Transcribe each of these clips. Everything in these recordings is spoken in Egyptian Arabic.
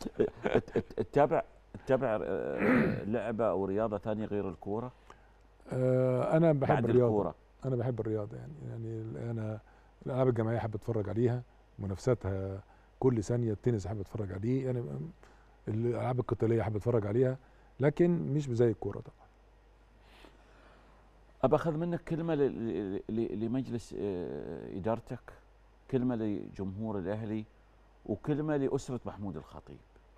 تتابع تتابع آه، لعبه او رياضه ثانيه غير الكوره آه، انا بحب بعد الرياضه الكوره انا بحب الرياضه يعني يعني انا الالعاب الجماعيه احب اتفرج عليها منافساتها كل ثانيه التنس احب اتفرج عليه يعني الالعاب القتاليه احب اتفرج عليها لكن مش زي الكوره طبعا ابى اخذ منك كلمه ل- ل- ل- لمجلس آه، ادارتك كلمه لجمهور الاهلي وكلمه لاسره محمود الخطيب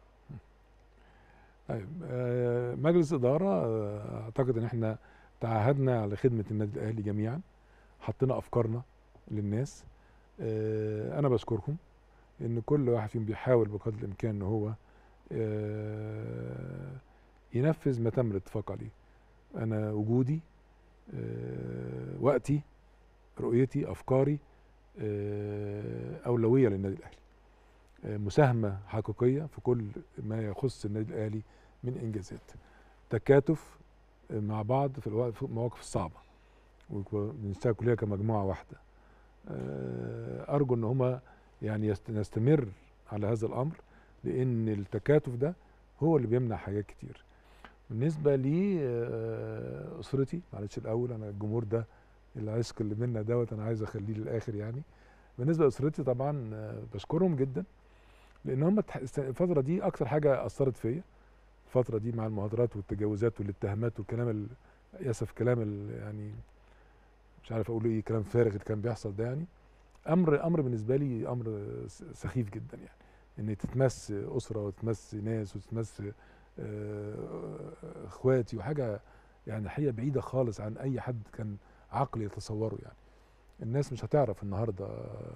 طيب آه، مجلس اداره آه، اعتقد ان احنا تعهدنا على خدمه النادي الاهلي جميعا حطينا افكارنا للناس آه، انا بشكرهم ان كل واحد فيهم بيحاول بقدر الامكان ان هو آه، ينفذ ما تم الاتفاق عليه انا وجودي آه، وقتي رؤيتي افكاري آه، اولويه للنادي الاهلي آه، مساهمه حقيقيه في كل ما يخص النادي الاهلي من انجازات تكاتف آه، مع بعض في الوقت في المواقف الصعبه ونشتغل كلنا كمجموعه واحده آه، ارجو ان هما يعني يست- نستمر على هذا الامر لان التكاتف ده هو اللي بيمنع حاجات كتير بالنسبه لي آه، اسرتي معلش الاول انا الجمهور ده العشق اللي بينا دوت انا عايز اخليه للاخر يعني بالنسبه لاسرتي طبعا آه، بشكرهم جدا لان هم التح- الس- الفتره دي اكتر حاجه اثرت فيا الفتره دي مع المهاترات والتجاوزات والاتهامات والكلام ال- للاسف كلام ال- يعني مش عارف اقول ايه كلام فارغ اللي كان بيحصل ده يعني امر امر بالنسبه لي امر س- سخيف جدا يعني ان تتمس اسره وتتمس ناس وتتمس آه، اخواتي وحاجه يعني حقيقه بعيده خالص عن اي حد كان عقل يتصوره يعني الناس مش هتعرف النهارده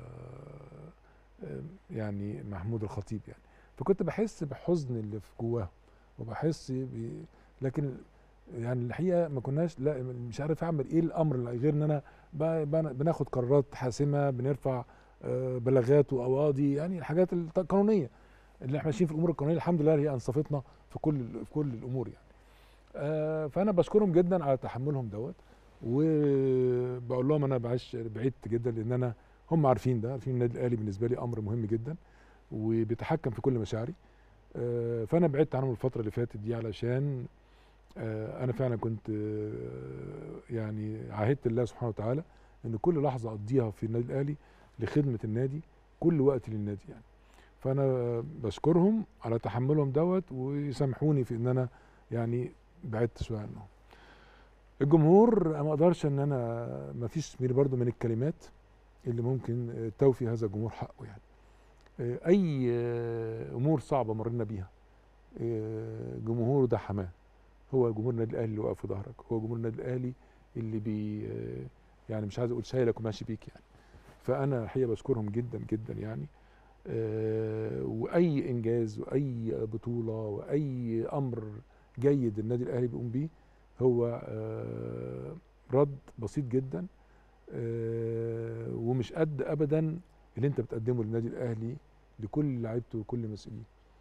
آه، يعني محمود الخطيب يعني فكنت بحس بحزن اللي في جواه وبحس ب... لكن يعني الحقيقه ما كناش لا مش عارف اعمل ايه الامر اللي غير ان انا ب... بن- بناخد قرارات حاسمه بنرفع آه، بلاغات وقواضي يعني الحاجات القانونيه اللي احنا ماشيين في الامور القانونيه الحمد لله هي انصفتنا في كل في كل الامور يعني آه، فانا بشكرهم جدا على تحملهم دوت وبقول لهم انا بعيش بعدت جدا لان انا هم عارفين ده عارفين النادي الاهلي بالنسبه لي امر مهم جدا وبيتحكم في كل مشاعري آه، فانا بعدت عنهم الفتره اللي فاتت دي علشان آه، انا فعلا كنت آه، يعني عاهدت الله سبحانه وتعالى ان كل لحظه اقضيها في النادي الاهلي لخدمه النادي كل وقت للنادي يعني فانا بشكرهم على تحملهم دوت ويسامحوني في ان انا يعني بعدت شويه عنهم الجمهور ما اقدرش ان انا ما فيش برضو من الكلمات اللي ممكن آه، توفي هذا الجمهور حقه يعني آه، اي آه، امور صعبه مرينا بيها آه، جمهور ده حماه هو جمهور النادي الاهلي اللي واقف في ظهرك هو جمهور النادي الاهلي اللي بي آه، يعني مش عايز اقول شايلك وماشي بيك يعني فانا الحقيقه بشكرهم جدا جدا يعني آه، واي انجاز واي بطوله واي امر جيد النادي الاهلي بيقوم بيه هو آه، رد بسيط جدا آه، ومش قد ابدا اللي انت بتقدمه للنادي الاهلي لكل لعيبته وكل مسؤوليه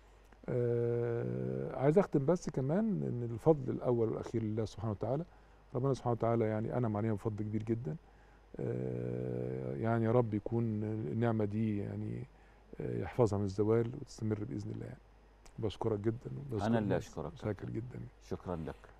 آه، عايز اختم بس كمان ان الفضل الاول والاخير لله سبحانه وتعالى ربنا سبحانه وتعالى يعني انعم علينا بفضل كبير جدا آه، يعني يا رب يكون النعمه دي يعني آه، يحفظها من الزوال وتستمر باذن الله يعني بشكرك جدا أنا اللي أشكرك. شاكر جدا شكرا لك